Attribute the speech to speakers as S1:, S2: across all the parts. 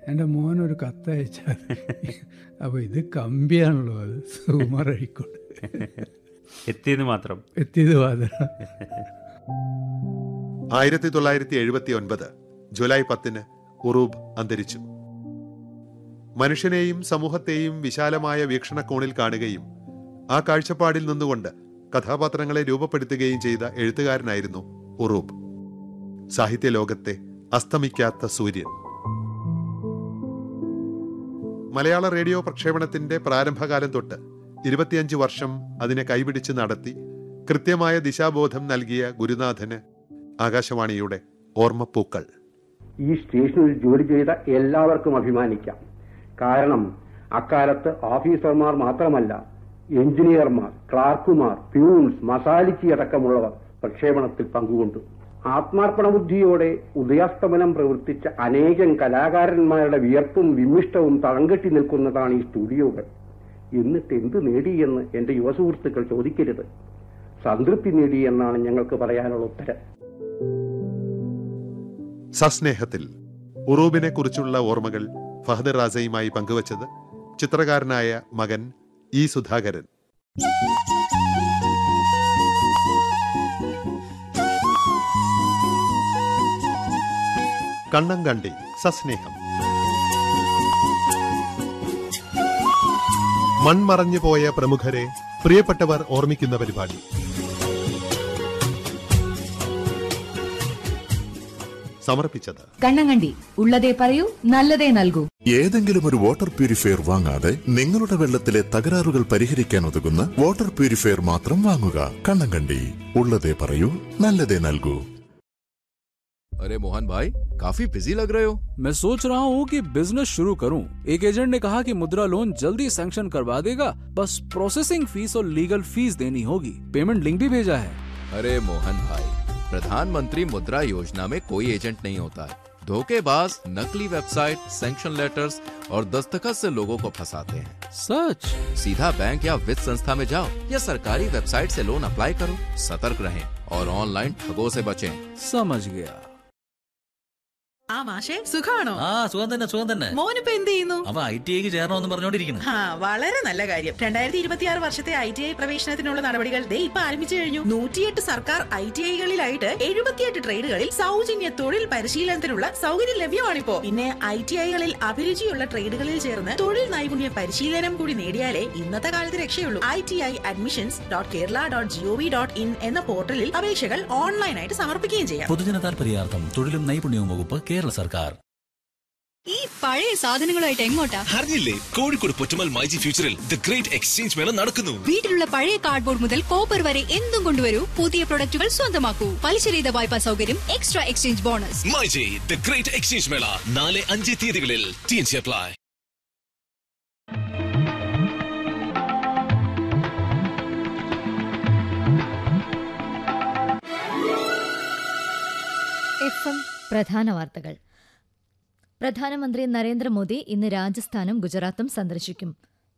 S1: എൻ്റെ മോനൊരു കത്തയച്ചാൽ അപ്പോൾ ഇത് കമ്പിയാണല്ലോ അത് സുകുമാർ അഴിക്കോട്
S2: എത്തിയത് മാത്രം
S1: എത്തിയത് വാദന
S3: ആയിരത്തി തൊള്ളായിരത്തി എഴുപത്തി ഒൻപത് ജൂലൈ പത്തിന് ഉറൂബ് അന്തരിച്ചു മനുഷ്യനെയും സമൂഹത്തെയും വിശാലമായ വീക്ഷണകോണിൽ കാണുകയും ആ കാഴ്ചപ്പാടിൽ നിന്നുകൊണ്ട് കഥാപാത്രങ്ങളെ രൂപപ്പെടുത്തുകയും ചെയ്ത എഴുത്തുകാരനായിരുന്നു ഉറൂബ് സാഹിത്യ ലോകത്തെ അസ്തമിക്കാത്ത സൂര്യൻ മലയാള റേഡിയോ പ്രക്ഷേപണത്തിന്റെ പ്രാരംഭകാലം തൊട്ട് ഇരുപത്തിയഞ്ച് വർഷം അതിനെ കൈപിടിച്ച് നടത്തി കൃത്യമായ ദിശാബോധം നൽകിയ ഗുരുനാഥന് ആകാശവാണിയുടെ ഓർമ്മപ്പൂക്കൾ
S4: ഈ സ്റ്റേഷനിൽ ജോലി ചെയ്ത എല്ലാവർക്കും അഭിമാനിക്കാം കാരണം അക്കാലത്ത് ഓഫീസർമാർ മാത്രമല്ല എഞ്ചിനീയർമാർ ക്ലാർക്കുമാർ പ്യൂൺസ് മസാലിച്ചി അടക്കമുള്ളവർ പ്രക്ഷേപണത്തിൽ പങ്കുകൊണ്ടു ആത്മാർപ്പണ ബുദ്ധിയോടെ ഉദയാസ്തമനം പ്രവർത്തിച്ച അനേകം കലാകാരന്മാരുടെ വിയർപ്പും വിമിഷ്ടവും തളംകെട്ടി നിൽക്കുന്നതാണ് ഈ സ്റ്റുഡിയോകൾ എന്നിട്ട് എന്ത് നേടിയെന്ന് എന്റെ യുവസുഹൃത്തുക്കൾ ചോദിക്കരുത് സംതൃപ്തി നേടി എന്നാണ് ഞങ്ങൾക്ക് പറയാനുള്ള ഉത്തരം
S3: സസ്നേഹത്തിൽ ഉറൂബിനെ കുറിച്ചുള്ള ഓർമ്മകൾ ഫഹദ് റാസയുമായി പങ്കുവച്ചത് ചിത്രകാരനായ മകൻ ഇ സുധാകരൻ കണ്ണം കണ്ടി സസ്നേഹം മൺമറഞ്ഞു പോയ പ്രമുഖരെ പ്രിയപ്പെട്ടവർ ഓർമ്മിക്കുന്ന പരിപാടി സമർപ്പിച്ചത്
S5: കണ്ണങ്കണ്ടി ഉള്ളതേ പറയൂ നല്ലതേ നൽകൂ
S6: ഏതെങ്കിലും ഒരു വാട്ടർ പ്യൂരിഫയർ വാങ്ങാതെ നിങ്ങളുടെ വെള്ളത്തിലെ തകരാറുകൾ പരിഹരിക്കാൻ ഉതകുന്ന വാട്ടർ പ്യൂരിഫയർ മാത്രം വാങ്ങുക കണ്ണങ്കണ്ടി ഉള്ളതേ പറയൂ നല്ലതേ നൽകൂ
S7: अरे मोहन भाई काफी बिजी लग रहे हो
S8: मैं सोच रहा हूँ कि बिजनेस शुरू करूँ एक एजेंट ने कहा कि मुद्रा लोन जल्दी सैंक्शन करवा देगा बस प्रोसेसिंग फीस और लीगल फीस देनी होगी पेमेंट लिंक भी भेजा है
S7: अरे मोहन भाई प्रधानमंत्री मुद्रा योजना में कोई एजेंट नहीं होता है धोखेबाज नकली वेबसाइट सैंक्शन लेटर्स और दस्तखत से लोगों को फंसाते हैं
S8: सच
S7: सीधा बैंक या वित्त संस्था में जाओ या सरकारी वेबसाइट से लोन अप्लाई करो सतर्क रहें और ऑनलाइन ठगों से बचें
S8: समझ गया
S9: ആ മാഷെ സുഖാണോ
S10: ആ സുഖം തന്നെ സുഖം തന്നെ
S9: മോനിപ്പോ എന്ത് ചെയ്യുന്നു
S10: അവ ഐ ടി ഐക്ക് ചേരണമെന്ന് പറഞ്ഞോണ്ടിരിക്കുന്നു
S9: ആ വളരെ നല്ല കാര്യം രണ്ടായിരത്തി ഇരുപത്തിയാറ് വർഷത്തെ ഐ ടി ഐ പ്രവേശനത്തിനുള്ള നടപടികൾ ദേ ഇപ്പൊ ആരംഭിച്ചു കഴിഞ്ഞു നൂറ്റിയെട്ട് സർക്കാർ ഐ ടി ഐകളിലായിട്ട് എഴുപത്തിയെട്ട് ട്രേഡുകളിൽ സൗജന്യ തൊഴിൽ പരിശീലനത്തിനുള്ള സൗകര്യം ലഭ്യമാണിപ്പോ പിന്നെ ഐ ടി ഐകളിൽ അഭിരുചിയുള്ള ട്രേഡുകളിൽ ചേർന്ന് തൊഴിൽ നൈപുണ്യ പരിശീലനം കൂടി നേടിയാലേ ഇന്നത്തെ കാലത്ത് രക്ഷയുള്ളൂ I T I admissions dot Kerala dot GOV dot in എന്ന പോർട്ടലിൽ അപേക്ഷകൾ ഓൺലൈനായിട്ട് സമർപ്പിക്കുകയും ചെയ്യാം
S10: പൊതുജന താൽപര്യാർത്ഥം തൊഴിലും നൈപുണ്യവും വകുപ്പ് കേരള സർക്കാർ
S11: ഈ പഴയ സാധനങ്ങളുമായിട്ട് എങ്ങോട്ടാ
S12: അറിഞ്ഞില്ലേ കോഴിക്കോട് പൊറ്റമൽ മൈജി ഫ്യൂച്ചറിൽ ദ ഗ്രേറ്റ് എക്സ്ചേഞ്ച് മേള നടക്കുന്നു
S11: വീട്ടിലുള്ള പഴയ കാർഡ്ബോർഡ് മുതൽ കോപ്പർ വരെ എന്തും കൊണ്ടുവരൂ പുതിയ പ്രൊഡക്റ്റുകൾ സ്വന്തമാക്കൂ പലിശരഹിത വായ്പാ സൗകര്യം extra exchange bonus
S12: myG the great exchange മേള നാല് അഞ്ച് തീയതികളിൽ T N C apply
S13: F M പ്രധാന വാർത്തകൾ പ്രധാനമന്ത്രി നരേന്ദ്രമോദി ഇന്ന് രാജസ്ഥാനും ഗുജറാത്തും സന്ദർശിക്കും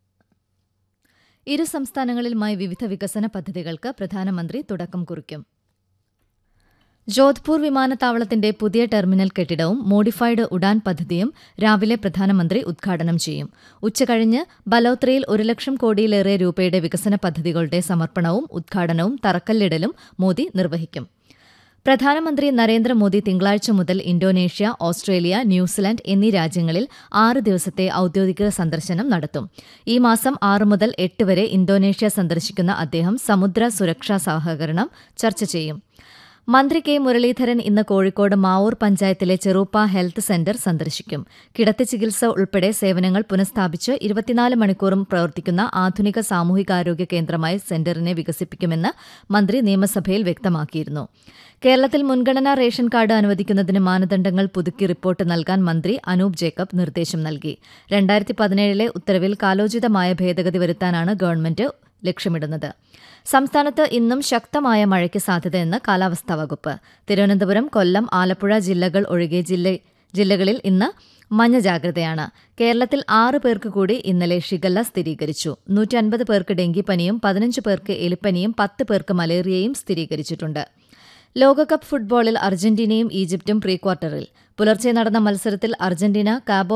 S13: ഇരു സംസ്ഥാനങ്ങളിലുമായി വിവിധ വികസന പദ്ധതികൾക്ക് പ്രധാനമന്ത്രി തുടക്കം കുറിക്കും ജോധ്പൂർ വിമാനത്താവളത്തിന്റെ പുതിയ ടെർമിനൽ കെട്ടിടവും മോഡിഫൈഡ് ഉഡാൻ പദ്ധതിയും രാവിലെ പ്രധാനമന്ത്രി ഉദ്ഘാടനം ചെയ്യും ഉച്ചകഴിഞ്ഞ് ബലോത്രയിൽ ഒരു ലക്ഷം കോടിയിലേറെ രൂപയുടെ വികസന പദ്ധതികളുടെ സമർപ്പണവും ഉദ്ഘാടനവും തറക്കല്ലിടലും മോദി നിർവഹിക്കും പ്രധാനമന്ത്രി നരേന്ദ്രമോദി തിങ്കളാഴ്ച മുതൽ ഇന്തോനേഷ്യ ഓസ്ട്രേലിയ ന്യൂസിലാൻഡ് എന്നീ രാജ്യങ്ങളിൽ ആറ് ദിവസത്തെ ഔദ്യോഗിക സന്ദർശനം നടത്തും ഈ മാസം ആറ് മുതൽ എട്ട് വരെ ഇന്തോനേഷ്യ സന്ദർശിക്കുന്ന അദ്ദേഹം സമുദ്ര സുരക്ഷാ സഹകരണം ചർച്ച ചെയ്യും മന്ത്രി കെ മുരളീധരൻ ഇന്ന് കോഴിക്കോട് മാവൂർ പഞ്ചായത്തിലെ ചെറൂപ്പ ഹെൽത്ത് സെന്റർ സന്ദർശിക്കും കിടത്തി ചികിത്സ ഉൾപ്പെടെ സേവനങ്ങൾ പുനഃസ്ഥാപിച്ച് ഇരുപത്തിനാല് മണിക്കൂറും പ്രവർത്തിക്കുന്ന ആധുനിക സാമൂഹികാരോഗ്യ കേന്ദ്രമായി സെന്ററിനെ വികസിപ്പിക്കുമെന്ന് മന്ത്രി നിയമസഭയിൽ വ്യക്തമാക്കിയിരുന്നു കേരളത്തിൽ മുൻഗണനാ റേഷൻ കാർഡ് അനുവദിക്കുന്നതിന് മാനദണ്ഡങ്ങൾ പുതുക്കി റിപ്പോർട്ട് നൽകാൻ മന്ത്രി അനൂപ് ജേക്കബ് നിർദ്ദേശം നൽകി രണ്ടായിരത്തി പതിനേഴിലെ ഉത്തരവിൽ കാലോചിതമായ ഭേദഗതി വരുത്താനാണ് ഗവൺമെന്റ് ലക്ഷ്യമിടുന്നത് സംസ്ഥാനത്ത് ഇന്നും ശക്തമായ മഴയ്ക്ക് സാധ്യതയെന്ന് കാലാവസ്ഥാ വകുപ്പ് തിരുവനന്തപുരം കൊല്ലം ആലപ്പുഴ ജില്ലകൾ ഒഴികെ ജില്ലകളിൽ ഇന്ന് മഞ്ഞ ജാഗ്രതയാണ് കേരളത്തിൽ ആറ് പേർക്ക് കൂടി ഇന്നലെ ഷിഗല്ല സ്ഥിരീകരിച്ചു നൂറ്റി അൻപത് പേർക്ക് ഡെങ്കിപ്പനിയും പതിനഞ്ച് പേർക്ക് എലിപ്പനിയും പത്ത് പേർക്ക് മലേറിയയും സ്ഥിരീകരിച്ചിട്ടുണ്ട് ലോകകപ്പ് ഫുട്ബോളിൽ അർജന്റീനയും ഈജിപ്തും പ്രീ ക്വാർട്ടറിൽ പുലർച്ചെ നടന്ന മത്സരത്തിൽ അർജന്റീന കാബോ